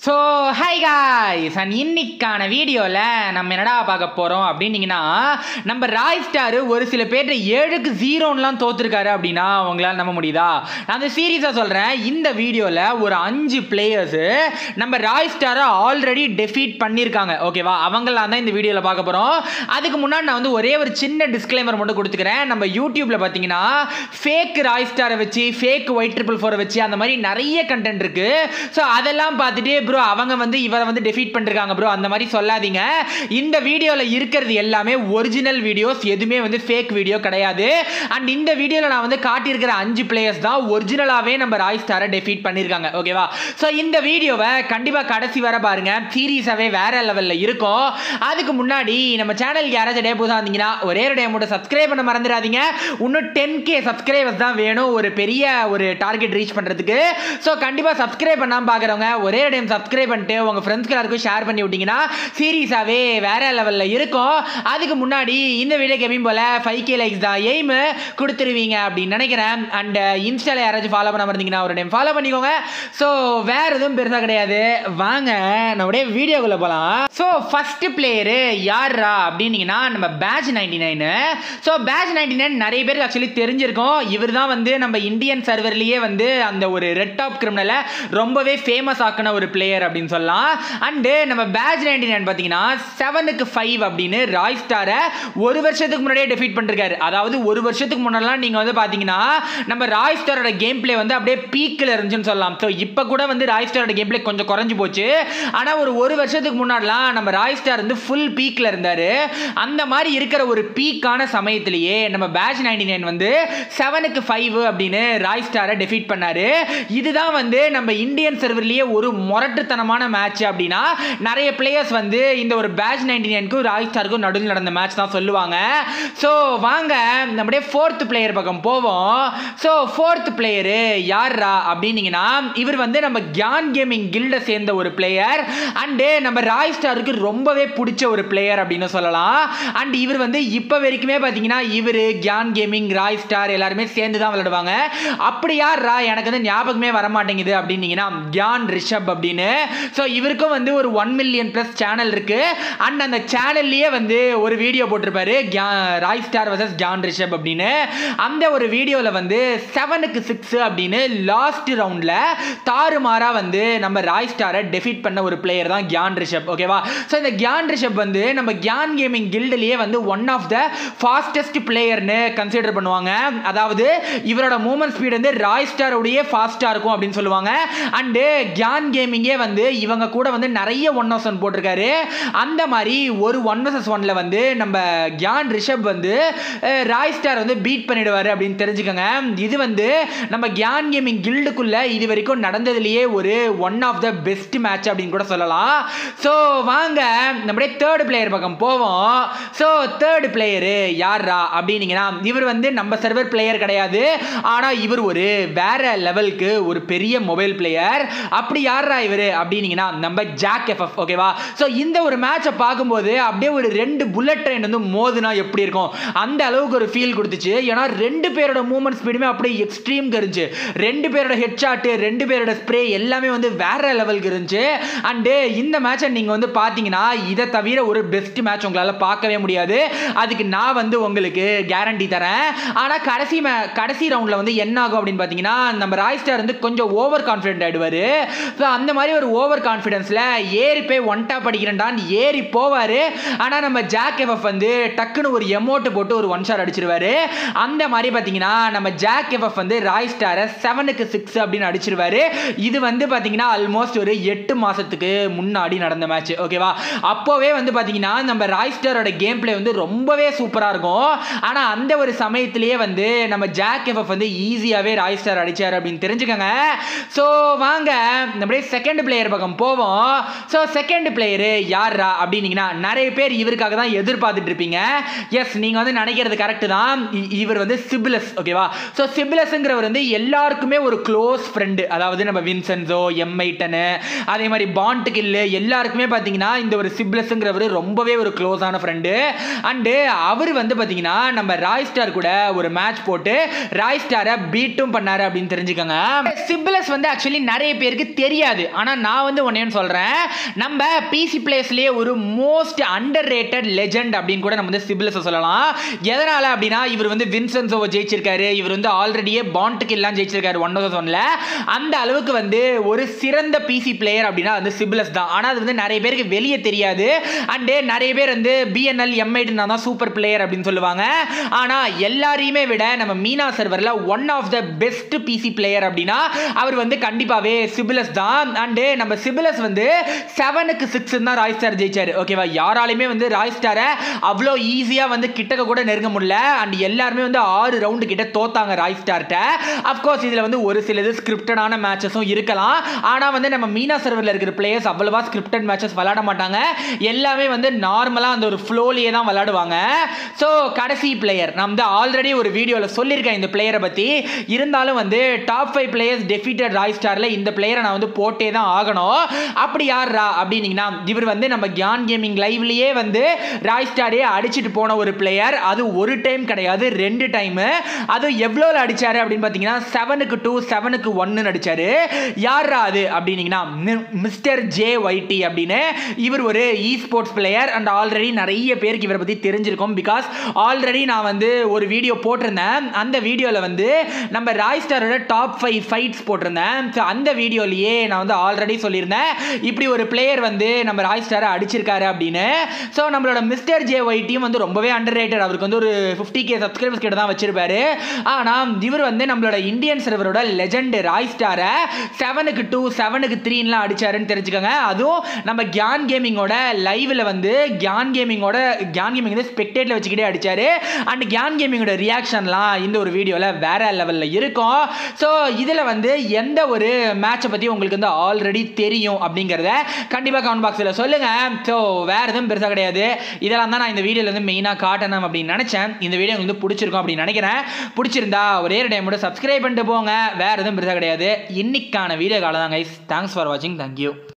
so hi guys and இன்னைக்கான வீடியோவில் நம்ம என்னடா பார்க்க போகிறோம் அப்படின்னீங்கன்னா நம்ம ராய் ஸ்டார் ஒரு சில பேர்கிட்ட ஏழுக்கு ஜீரோன்லாம் தோத்துருக்காரு அப்படின்னா உங்களால் நம்ப முடியுதா நான் அந்த சீரியஸாக சொல்கிறேன் இந்த வீடியோவில் ஒரு அஞ்சு பிளேயர்ஸு நம்ம ராய் ஸ்டாரை ஆல்ரெடி டெஃபீட் பண்ணியிருக்காங்க ஓகேவா அவங்களாம் தான் இந்த வீடியோவில் பார்க்க போகிறோம் அதுக்கு முன்னாடி நான் வந்து ஒரே ஒரு சின்ன டிஸ்க்ளைமர் மட்டும் கொடுத்துக்கிறேன் நம்ம யூடியூப்பில் பார்த்தீங்கன்னா ஃபேக் ராய் ஸ்டாரை வச்சு ஃபேக் ஒயிட் ட்ரிபிள் ஃபோரை வச்சு அந்த மாதிரி நிறைய கண்டென்ட் இருக்குது ஸோ அதெல்லாம் பார்த்துட்டு ப்ரோ அவங்க வந்து இவரை வந்து டெஃபீட் பண்ணிருக்காங்க ப்ரோ அந்த மாதிரி சொல்லாதீங்க இந்த வீடியோவில் இருக்கிறது எல்லாமே ஒரிஜினல் வீடியோஸ் எதுவுமே வந்து ஃபேக் வீடியோ கிடையாது அண்ட் இந்த வீடியோவில் நான் வந்து காட்டியிருக்கிற அஞ்சு பிளேயர்ஸ் தான் ஒரிஜினலாகவே நம்ம ராய் ஸ்டாரை டெஃபீட் பண்ணியிருக்காங்க ஓகேவா ஸோ இந்த வீடியோவை கண்டிப்பாக கடைசி வர பாருங்க சீரியஸாகவே வேற லெவலில் இருக்கும் அதுக்கு முன்னாடி நம்ம சேனலுக்கு யாராச்சும் டே புதுசாக இருந்தீங்கன்னா ஒரே ஒரு டே மட்டும் சப்ஸ்கிரைப் பண்ண மறந்துடாதீங்க இன்னும் டென் கே சப்ஸ்கிரைபர்ஸ் தான் வேணும் ஒரு பெரிய ஒரு டார்கெட் ரீச் பண்ணுறதுக்கு ஸோ கண்டிப்பாக சப்ஸ்கிரைப் பண்ணாமல் பார்க்குறவங்க ஒரே ஒரு டைம் சப்ஸ்கிரைப் பண்ணிட்டு உங்கள் ஃப்ரெண்ட்ஸ்க்கு எல்லாருக்கும் ஷேர் பண்ணி விட்டீங்கன்னா சீரியஸாகவே வேற லெவலில் இருக்கும் அதுக்கு முன்னாடி இந்த வீடியோ கேமிங் போல் ஃபைவ் கே லைக்ஸ் தான் எய்ம் கொடுத்துருவீங்க அப்படின்னு நினைக்கிறேன் அண்ட் இன்ஸ்டாவில் யாராச்சும் ஃபாலோ பண்ணாம இருந்தீங்கன்னா ஒரு டைம் ஃபாலோ பண்ணிக்கோங்க ஸோ வேற எதுவும் பெருசாக கிடையாது வாங்க நம்முடைய வீடியோக்குள்ளே போகலாம் ஸோ ஃபர்ஸ்ட் பிளேயரு யாரா அப்படின்னீங்கன்னா நம்ம batch ninety nine so batch ninety nine நிறைய பேருக்கு ஆக்சுவலி தெரிஞ்சிருக்கும் இவர் தான் வந்து நம்ம இந்தியன் சர்வர்லேயே வந்து அந்த ஒரு ரெட் டாப் கிரிமினலை ரொம்பவே ஃபேமஸ் ஆக்கின ஒரு பிளேயர் அப்படின்னு சொல்லலாம் அண்டு நம்ம பேட்ச் நைன்டி நைன் பார்த்தீங்கன்னா செவனுக்கு ஃபைவ் அப்படின்னு ராய் ஸ்டாரை ஒரு வருஷத்துக்கு முன்னாடியே டெஃபீட் பண்ணிருக்காரு அதாவது ஒரு வருஷத்துக்கு முன்னாடிலாம் நீங்கள் வந்து பார்த்தீங்கன்னா நம்ம ராய் ஸ்டாரோட கேம் பிளே வந்து அப்படியே பீக்கில் இருந்துச்சுன்னு சொல்லலாம் ஸோ இப்போ கூட வந்து ராய் ஸ்டாரோட கேம் பிளே கொஞ்சம் குறைஞ்சு போச்சு ஆனால் ஒரு ஒரு வருஷத்துக்கு முன்னாடிலாம் நம்ம ராய் ஸ்டார் வந்து ஃபுல் பீக்கில் இருந்தார் அந்த மாதிரி இருக்கிற ஒரு பீக்கான சமயத்திலேயே நம்ம பேட்ச் நைன்டி நைன் வந்து செவனுக்கு ஃபைவ் அப்படின்னு ராய் ஸ்டாரை டெஃபீட் பண்ணாரு இதுதான் வந்து நம்ம இந்தியன் சர்வர்லேயே ஒரு முரட்டுத்தனமான மேட்ச் அப்படின்னா நிறைய பிளேயர்ஸ் வந்து இந்த ஒரு பேட்ச் நைன்டி நைனுக்கும் ராய் ஸ்டாருக்கும் நடுவில் நடந்த மேட்ச் தான் சொல்லுவாங்க ஸோ வாங்க நம்முடைய ஃபோர்த் பிளேயர் பக்கம் போவோம் ஸோ ஃபோர்த் பிளேயரு யாரா அப்படின்னீங்கன்னா இவர் வந்து நம்ம கியான் கேமிங் கில்டை சேர்ந்த ஒரு பிளேயர் அண்டு நம்ம ராய் ஸ்டாருக்கு ரொம்பவே பிடிச்ச ஒரு பிளேயர் அப்படின்னு சொல்லலாம் அண்ட் இவர் வந்து இப்போ வரைக்குமே பார்த்தீங்கன்னா இவர் கியான் கேமிங் ராய் ஸ்டார் எல்லாருமே சேர்ந்து தான் விளையாடுவாங்க அப்படி யாரா எனக்கு வந்து ஞாபகமே வர மாட்டேங்குது அப்படின்னீங்கன்னா கியான் ரிஷப் அப்படின்னு ஸோ இவருக்கும் வந்து ஒரு ஒன் மில்லியன் ப்ளஸ் சேனல் இருக்கு அண்ட் அந்த சேனல்லையே வந்து ஒரு வீடியோ போட்டிருப்பாரு கியா Roy Star versus Gyan Rishabh அப்படின்னு அந்த ஒரு வீடியோவில் வந்து செவனுக்கு சிக்ஸ் அப்படின்னு லாஸ்ட் ரவுண்டில் தாறுமாறா வந்து நம்ம ராய் ஸ்டாரை டெஃபீட் பண்ண ஒரு பிளேயர் தான் கியான் ரிஷப் ஓகேவா ஸோ இந்த கியான் ரிஷப் வந்து நம்ம கியான் கேமிங் கில்டுலேயே வந்து ஒன் ஆஃப் த ஃபாஸ்டஸ்ட் பிளேயர்னு கன்சிடர் பண்ணுவாங்க அதாவது இவரோட மூமெண்ட் ஸ்பீடு வந்து ராய் ஸ்டாரோடைய ஃபாஸ்ட்டாக இருக்கும் அப்படின்னு சொல்லுவாங்க அண்டு கியான் கேமிங்கே வந்து இவங்க கூட வந்து நிறைய ஒன் ஹவர்ஸ் ஒன் போட்டிருக்காரு அந்த மாதிரி ஒரு ஒன் வர்சஸ் ஒன்ல வந்து நம்ம கியான் ரிஷப் வந்து அஹ், ராய் ஸ்டார் வந்து பீட் பண்ணிடுவார் அப்படின்னு தெரிஞ்சுக்கோங்க இது வந்து நம்ம கியான் கேமிங் கில்டுக்குள்ள இது வரைக்கும் நடந்ததுலேயே ஒரு one of the best match அப்படின்னு கூட சொல்லலாம் ஸோ வாங்க நம்முடைய தேர்ட் பிளேயர் பக்கம் போவோம் ஸோ தேர்ட் பிளேயரு யாரா அப்படின்னீங்கன்னா இவர் வந்து நம்ம சர்வர் பிளேயர் கிடையாது ஆனால் இவர் ஒரு வேற லெவலுக்கு ஒரு பெரிய மொபைல் பிளேயர் அப்படி யாரா இவர் அப்படின்னீங்கன்னா நம்ம ஜாக் எஃப்எஃப் ஓகேவா ஸோ இந்த ஒரு மேட்சை பார்க்கும்போது அப்படியே ஒரு ரெண்டு புல்லட் ட்ரெயின் வந்து மோதுனா எப்படி இருக்கும் அந்த அளவுக்கு ஒரு ஃபீல் கொடுத்துச்சு ஏன்னா ரெண்டு பேரோட மூமெண்ட் ஸ்பீடுமே அப்படியே எக்ஸ்ட்ரீம் இருந்துச்சு ரெண்டு பேரோட ஹெட் ஷாட்டு ரெண்டு பேரோட ஸ்ப்ரே எல்லாமே வந்து வேற லெவலுக்கு இருந்துச்சு அண்டு இந்த மேட்சை நீங்கள் வந்து பார்த்தீங்கன்னா இதை தவிர ஒரு பெஸ்ட் மேட்ச் உங்களால் பார்க்கவே முடியாது அதுக்கு நான் வந்து உங்களுக்கு கேரண்டி தரேன் ஆனால் கடைசி மே கடைசி ரவுண்டில் வந்து என்ன ஆகும் அப்படின்னு பார்த்தீங்கன்னா நம்ம ராய் ஸ்டார் வந்து கொஞ்சம் ஓவர் கான்ஃபிடென்ட் ஆயிடுவார் ஸோ அந்த மாதிரி ஒரு ஓவர் கான்ஃபிடென்ஸில் ஏறி போய் ஒன் டாப் அடிக்கிறேன்டான் ஏறி போவார் ஆனால் நம்ம ஜாக் எஃப்எஃப் வந்து டக்குன்னு ஒரு எமோட்டு போட்டு ஒரு ஒன் ஷாட் அடிச்சிருவாரு அந்த மாதிரி பார்த்தீங்கன்னா நம்ம ஜாக் எஃப்எஃப் வந்து ராய் ஸ்டாரை செவனுக்கு சிக்ஸ் அப்படின்னு அடிச்சிருவாரு இது வந்து பார்த்தீங்கன்னா ஆல்மோஸ்ட் ஒரு எட்டு மாதத்துக்கு முன்னாடி நடந்த மேட்ச் ஓகேவா அப்போவே வந்து பார்த்தீங்கன்னா நம்ம ராய் ஸ்டாரோட கேம் பிளே வந்து ரொம்பவே சூப்பராக இருக்கும் ஆனால் அந்த ஒரு சமயத்திலேயே வந்து நம்ம ஜாக் எஃப்எஃப் வந்து ஈஸியாகவே ராய் ஸ்டார் அடிச்சார் அப்படின்னு தெரிஞ்சுக்கோங்க ஸோ வாங்க நம்முடைய செகண்ட் பிளேயர் பக்கம் போவோம் ஸோ செகண்ட் பிளேயரு யாரா அப்படின்னீங்கன்னா நிறைய பேர் இவருக்காக தான் எதிர்பார்த்துட்டு இருப்பீங்க எஸ் நீங்கள் வந்து நினைக்கிறது கரெக்டு தான் இ- இவர் வந்து சிபிலஸ் ஓகேவா ஸோ சிபிலஸ்ங்கிறவர் வந்து எல்லாருக்குமே ஒரு க்ளோஸ் ஃப்ரெண்டு அதாவது நம்ம வின்சென்சோ எம்ஐட்டனு அதே மாதிரி பாண்ட் கில்லு எல்லாருக்குமே பார்த்தீங்கன்னா இந்த ஒரு சிப்லஸ்ங்கிறவர் ரொம்பவே ஒரு க்ளோஸான ஃப்ரெண்டு அண்டு அவர் வந்து பார்த்தீங்கன்னா நம்ம ராய் ஸ்டார் கூட ஒரு மேட்ச் போட்டு ராய் ஸ்டாரை பீட்டும் பண்ணாரு அப்படின்னு தெரிஞ்சுக்கோங்க சிப்லஸ் வந்து ஆக்சுவலி நிறைய பேருக்கு தெரியாது ஆனா ஆனால் நான் வந்து ஒன்றேன்னு சொல்கிறேன் நம்ம பிசி பிளேஸ்லேயே ஒரு மோஸ்ட் அண்டர் ரேட்டட் லெஜெண்ட் அப்படின்னு கூட நம்ம வந்து சிபிலஸை சொல்லலாம் எதனால் அப்படின்னா இவர் வந்து வின்சென்சோவை ஜெயிச்சிருக்காரு இவர் வந்து ஆல்ரெடியே பாண்டுக்கு எல்லாம் ஜெயிச்சிருக்காரு ஒன் தௌசண்ட் ஒன்ல அந்த அளவுக்கு வந்து ஒரு சிறந்த பிசி பிளேயர் அப்படின்னா வந்து சிபிலஸ் தான் ஆனால் அது வந்து நிறைய பேருக்கு வெளியே தெரியாது அண்டு நிறைய பேர் வந்து பிஎன்எல் எம்ஐடுனா தான் சூப்பர் பிளேயர் அப்படின்னு சொல்லுவாங்க ஆனால் எல்லாரையுமே விட நம்ம மீனா சர்வரில் one of the best PC player அப்படின்னா அவர் வந்து கண்டிப்பாகவே சிபிலஸ் தான் அண்டு நம்ம சிபிலஸ் வந்து செவனுக்கு சிக்ஸ் தான் ராய் ஸ்டார் ஜெயிச்சாரு ஓகேவா யாராலையுமே வந்து ராய் ஸ்டாரை அவ்வளோ ஈஸியாக வந்து கிட்டக்க கூட நெருங்க முடியல அண்ட் எல்லாருமே வந்து ஆறு ரவுண்டு கிட்ட தோத்தாங்க ராய் ஸ்டார்ட்ட அஃப்கோர்ஸ் இதில் வந்து ஒரு சிலது ஸ்கிரிப்டடான மேட்சஸும் இருக்கலாம் ஆனால் வந்து நம்ம மீனா சர்வரில் இருக்கிற பிளேயர்ஸ் அவ்வளோவா ஸ்கிரிப்டட் மேட்சஸ் விளாட மாட்டாங்க எல்லாமே வந்து நார்மலாக அந்த ஒரு ஃப்ளோலியே தான் விளாடுவாங்க ஸோ கடைசி பிளேயர் நான் வந்து ஆல்ரெடி ஒரு வீடியோவில் சொல்லியிருக்கேன் இந்த பிளேயரை பற்றி இருந்தாலும் வந்து top five players defeated Roy ஸ்டாரில் இந்த பிளேயரை நான் வந்து போட்டே தான் ஆகணும் அப்படி யார்ரா அப்படின்னீங்கன்னா இவர் வந்து நம்ம கியான் கேமிங் லைவ்லேயே வந்து ராய் ஸ்டாரே அடிச்சிட்டு போன ஒரு பிளேயர் அது ஒரு டைம் கிடையாது ரெண்டு டைமு அது எவ்வளோவில் அடிச்சாரு அப்படின்னு பார்த்தீங்கன்னா செவனுக்கு டூ செவனுக்கு ஒன்னு அடிச்சாரு யார்ரா அது அப்படின்னீங்கன்னா மிஸ்டர் ஜே ஒய்டி அப்படின்னு இவர் ஒரு esports player and already நிறைய பேருக்கு இவரை பற்றி தெரிஞ்சிருக்கும் பிகாஸ் ஆல்ரெடி நான் வந்து ஒரு வீடியோ போட்டிருந்தேன் அந்த வீடியோவில் வந்து நம்ம ராய் ஸ்டாரோட டாப் ஃபைவ் ஃபைட்ஸ் போட்டிருந்தேன் ஸோ அந்த வீடியோலேயே நான் வந்து ஆல்ரெடி சொல்லியிருந்தேன் இப்படி ஒரு பிளேயர் வந்து நம்ம ராய் ஸ்டாரை அடிச்சிருக்காரு அப்படின்னு ஸோ நம்மளோட மிஸ்டர் ஜே ஒய்டியும் வந்து ரொம்பவே அண்டர் ரேட்டட் அவருக்கு வந்து ஒரு ஃபிஃப்டி கே சப்ஸ்கிரைபர்ஸ் கிட்ட தான் வச்சிருப்பாரு ஆனால் இவர் வந்து நம்மளோட இந்தியன் சர்வரோட லெஜெண்ட் ராய் ஸ்டாரை செவனுக்கு டூ செவனுக்கு த்ரீன்லாம் அடிச்சாருன்னு தெரிஞ்சுக்கோங்க அதுவும் நம்ம கியான் கேமிங்கோட லைவில் வந்து கியான் கேமிங்கோட கியான் கேமிங் வந்து ஸ்பெக்டேட்டில் வச்சுக்கிட்டே அடிச்சாரு அண்ட் கியான் கேமிங்கோட ரியாக்ஷன்லாம் இந்த ஒரு வீடியோவில் வேற லெவலில் இருக்கும் ஸோ இதில் வந்து எந்த ஒரு மேட்சை பற்றி உங்களுக்கு வந்து ஆல்ரெடி தெரியும் அப்படிங்கிறத கண்டிப்பாக கமெண்ட் பாக்ஸில் சொல்லுங்கள் ஸோ வேறு எதுவும் பெருசாக கிடையாது இதெல்லாம் தான் நான் இந்த வீடியோவில் வந்து மெயினாக காட்டணும் அப்படின்னு நினச்சேன் இந்த வீடியோ உங்களுக்கு பிடிச்சிருக்கும் அப்படின்னு நினைக்கிறேன் பிடிச்சிருந்தா ஒரே ஒரு டைம் மட்டும் சப்ஸ்கிரைப் பண்ணிட்டு போங்க வேறு எதுவும் பெருசாக கிடையாது இன்னைக்கான வீடியோ காலம் தான் கைஸ் தேங்க்ஸ் ஃபார் வாட்சிங் தேங்க்யூ